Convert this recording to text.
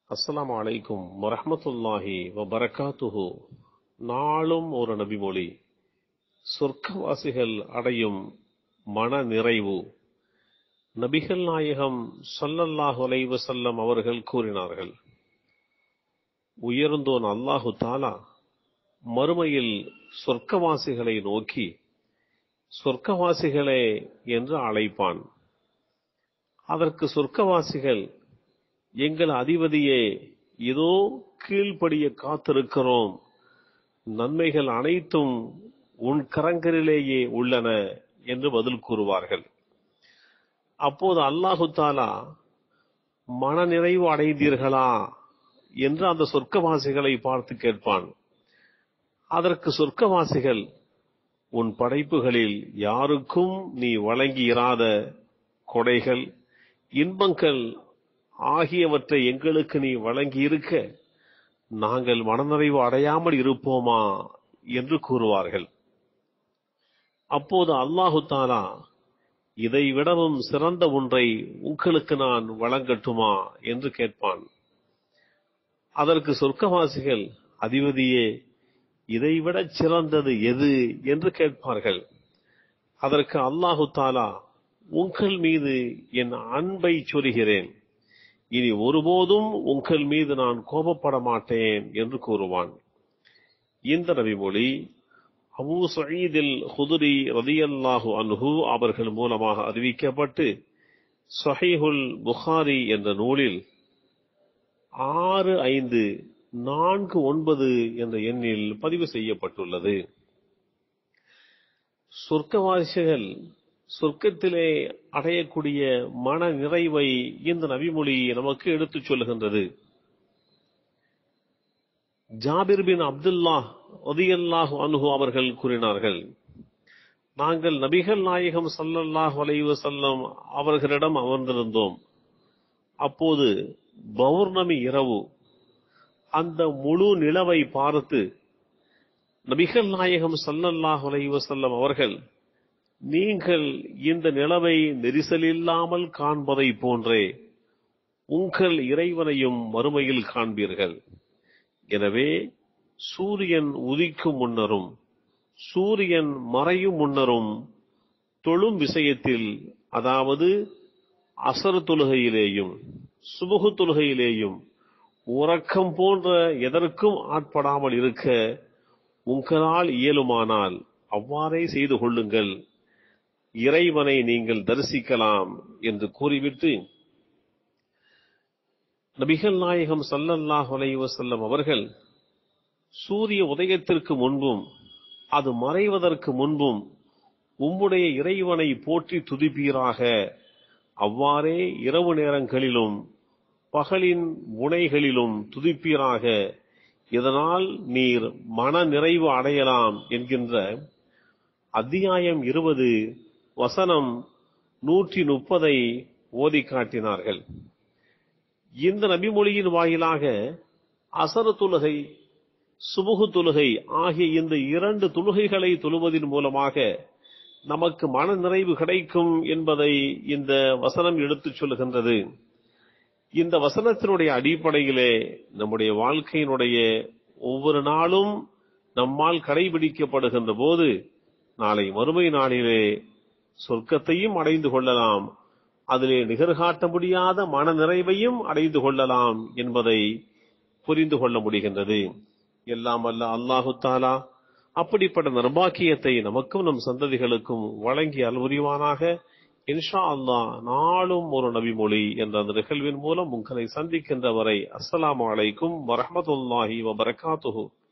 அஸ்ஸலாமு அலைக்கும் வரஹ்மத்துல்லாஹி வபரகாத்துஹு நாளும் ஒரு நபிமொழி சொர்க்கவாசிகள் அடையும் மன நிறைவு நபிகள் நாயகம் ஸல்லல்லாஹு அலைஹி வஸல்லம் அவர்கள் கூறினார்கள் உயர்ந்தோன் அல்லாஹு தாலா மறுமையில் சொர்க்கவாசிகளை நோக்கி சொர்க்கவாசிகளே என்று அழைப்பான் அதற்கு சொர்க்கவாசிகள் எங்கள் அதிபதியே இதோ கீழ்ப்படிய காத்திருக்கிறோம் நன்மைகள் அனைத்தும் உன் கரங்களிலேயே உள்ளன என்று பதில் கூறுவார்கள் அப்போது அல்லாஹு தாலா மனநிறைவு அடைந்தீர்களா என்று அந்த சொர்க்கவாசிகளை பார்த்து கேட்பான் அதற்கு சொர்க்கவாசிகள் உன் படைப்புகளில் யாருக்கும் நீ வழங்கியிராத கொடைகள் இன்பங்கள் ஆகியவற்றை எங்களுக்கு நீ வழங்கி இருக்க நாங்கள் மனநிறைவு அடையாமல் இருப்போமா என்று கூறுவார்கள் அப்போது அல்லாஹு தாலா இதை விடவும் சிறந்த ஒன்றை உங்களுக்கு நான் வழங்கட்டுமா என்று கேட்பான் அதற்கு சொர்க்கவாசிகள் அதிபதியே இதைவிட சிறந்தது எது என்று கேட்பார்கள் அதற்கு அல்லாஹு தாலா உங்கள் மீது என் அன்பை சொருகிறேன் இனி ஒருபோதும் உங்கள் மீது நான் கோபப்பட மாட்டேன் என்று கூறுவான் இந்த நபிமொழி அபூ சயீதில் ஹுதுரி ரதியல்லாஹு அன்ஹு அவர்கள் மூலமாக அறிவிக்கப்பட்டு சஹீஹுல் புகாரி என்ற நூலில் ஆறு ஐந்து நான்கு ஒன்பது என்ற எண்ணில் பதிவு செய்யப்பட்டுள்ளது சொர்க்கவாசிகள் சொர்க்கத்திலே அடையக்கூடிய மன நிறைவை இந்த நபிமொழி நமக்கு எடுத்துச் சொல்லுகின்றது ஜாபிர் பின் அப்துல்லா ஒதியல்லாஹு அனுகு அவர்கள் கூறினார்கள் நாங்கள் நபிகள் நாயகம் சல்லல்லாஹ் வலைவு செல்லம் அவர்களிடம் அமர்ந்திருந்தோம் அப்போது பௌர்ணமி இரவு அந்த முழு நிலவை பார்த்து நபிகள் நாயகம் சல்லல்லாஹ் வலைவு செல்லம் அவர்கள் நீங்கள் இந்த நிலவை நெரிசலில்லாமல் காண்பதை போன்றே உங்கள் இறைவனையும் மறுமையில் காண்பீர்கள் எனவே சூரியன் உதிக்கும் முன்னரும் சூரியன் மறையும் முன்னரும் தொழும் விஷயத்தில் அதாவது அசர் தொழுகையிலேயும் சுபகு தொழுகையிலேயும் உறக்கம் போன்ற எதற்கும் ஆட்படாமல் இருக்க உங்களால் இயலுமானால் அவ்வாறே செய்து கொள்ளுங்கள் இறைவனை நீங்கள் தரிசிக்கலாம் என்று கூறிவிட்டு நபிகள் நாயகம் சல்லல்லாஹ் வசல்லம் அவர்கள் சூரிய உதயத்திற்கு முன்பும் அது மறைவதற்கு முன்பும் உம்முடைய இறைவனை போற்றி துதிப்பீராக அவ்வாறே இரவு நேரங்களிலும் பகலின் முனைகளிலும் துதிப்பீராக இதனால் நீர் மன நிறைவு அடையலாம் என்கின்ற அத்தியாயம் இருபது வசனம் நூற்றி முப்பதை ஓதி காட்டினார்கள் இந்த நபிமொழியின் வாயிலாக அசர தொழுகை சுமுகு தொழுகை ஆகிய இந்த இரண்டு தொழுகைகளை தொழுவதன் மூலமாக நமக்கு மன நிறைவு கிடைக்கும் என்பதை இந்த வசனம் எடுத்துச் சொல்லுகின்றது இந்த வசனத்தினுடைய அடிப்படையிலே நம்முடைய வாழ்க்கையினுடைய ஒவ்வொரு நாளும் நம்மால் கடைபிடிக்கப்படுகின்ற போது நாளை மறுமை நாளிலே சொர்க்கத்தையும் அடைந்து கொள்ளலாம் அதிலே நிகர்காட்ட முடியாத மன நிறைவையும் அடைந்து கொள்ளலாம் என்பதை புரிந்து கொள்ள முடிகின்றது எல்லாம் அல்ல அல்லாஹு தாலா அப்படிப்பட்ட நிர்பாக்கியத்தை நமக்கும் நம் சந்ததிகளுக்கும் வழங்கி அல்புரிவானாக இன்ஷா அல்லாஹ் நாளும் ஒரு நபிமொழி என்ற அந்த நிகழ்வின் மூலம் உங்களை சந்திக்கின்ற வரை அஸ்ஸலாமு அலைக்கும் வரஹமத்துல்லாஹி வபரகாத்துஹு